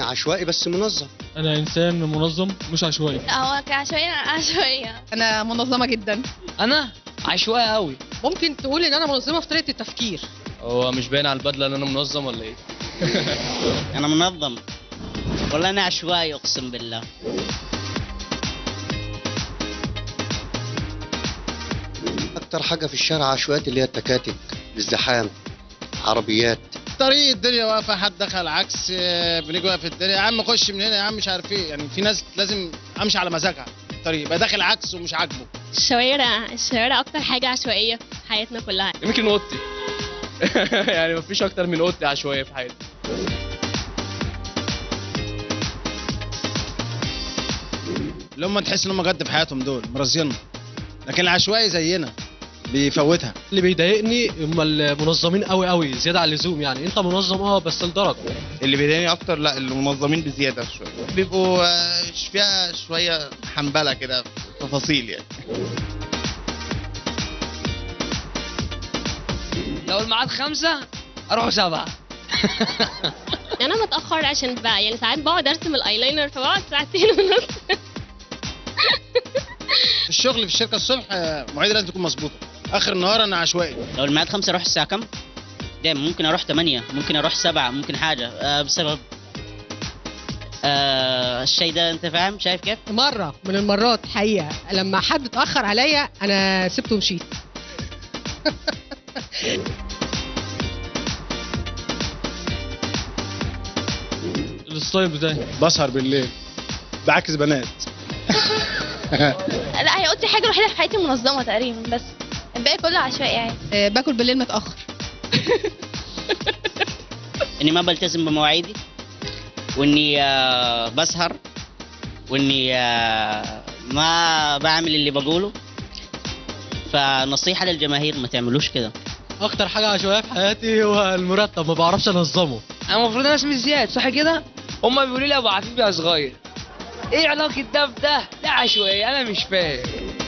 انا عشوائي بس منظم انا انسان منظم مش عشوائي لا هو كعشوائية أنا عشوائية انا منظمه جدا انا عشوائي قوي ممكن تقول ان انا منظمه في طريقه التفكير هو مش باين على البدله ان انا منظم ولا ايه انا منظم والله انا عشوائي اقسم بالله اكتر حاجه في الشارع عشوائيات اللي هي التكاتك الزحام عربيات طريق الدنيا واقفه حد دخل عكس آه، بنيجي واقف الدنيا يا عم خش من هنا يا عم مش عارف ايه يعني في ناس لازم امشي على مزاجها الطريق يبقى داخل عكس ومش عاجبه الشوارع الشوارع أكتر حاجة عشوائية في حياتنا كلها يمكن اوضتي يعني مفيش اكتر من اوضتي عشوائيه في حياتي اللي هم تحس ان هم جد في حياتهم دول مرزينهم لكن العشوائي زينا بيفوتها اللي بيضايقني هم المنظمين قوي قوي زياده عن اللزوم يعني انت منظم اه بس لدرجه اللي بيضايقني اكتر لا المنظمين بزياده شويه بيبقوا آه، فيها شويه حنبله كده في تفاصيل يعني لو الميعاد خمسة اروح سبعة أنا بتأخر عشان بقى يعني ساعات بقعد أرسم الأيلاينر فبقعد ساعتين ونص في الشغل في الشركه الصبح آه، مواعيدي لازم تكون مظبوطه اخر النهار انا عشوائي لو الميعاد خمسة اروح الساعه كم دايما ممكن اروح ثمانية ممكن اروح سبعة ممكن حاجه آه بسبب آه الشيء ده انت فاهم شايف كيف مره من المرات حقيقه لما حد اتاخر عليا انا سبته ومشيت الستايل بتاعي بسهر بالليل بعكس بنات لا هي أوضتي حاجة الوحيدة في حياتي منظمة تقريبا بس الباقي كله عشوائي يعني آه، باكل بالليل متاخر اني ما بلتزم بمواعيدي واني آه بسهر واني آه ما بعمل اللي بقوله فنصيحه للجماهير ما تعملوش كده اكتر حاجه عشوائيه في حياتي هو المرتب ما بعرفش انظمه انا المفروض انا اسمي زياد صح كده هما بيقولوا لي ابو عفيف يا صغير ايه علاقه ده بده لا عشوائي انا مش فاهم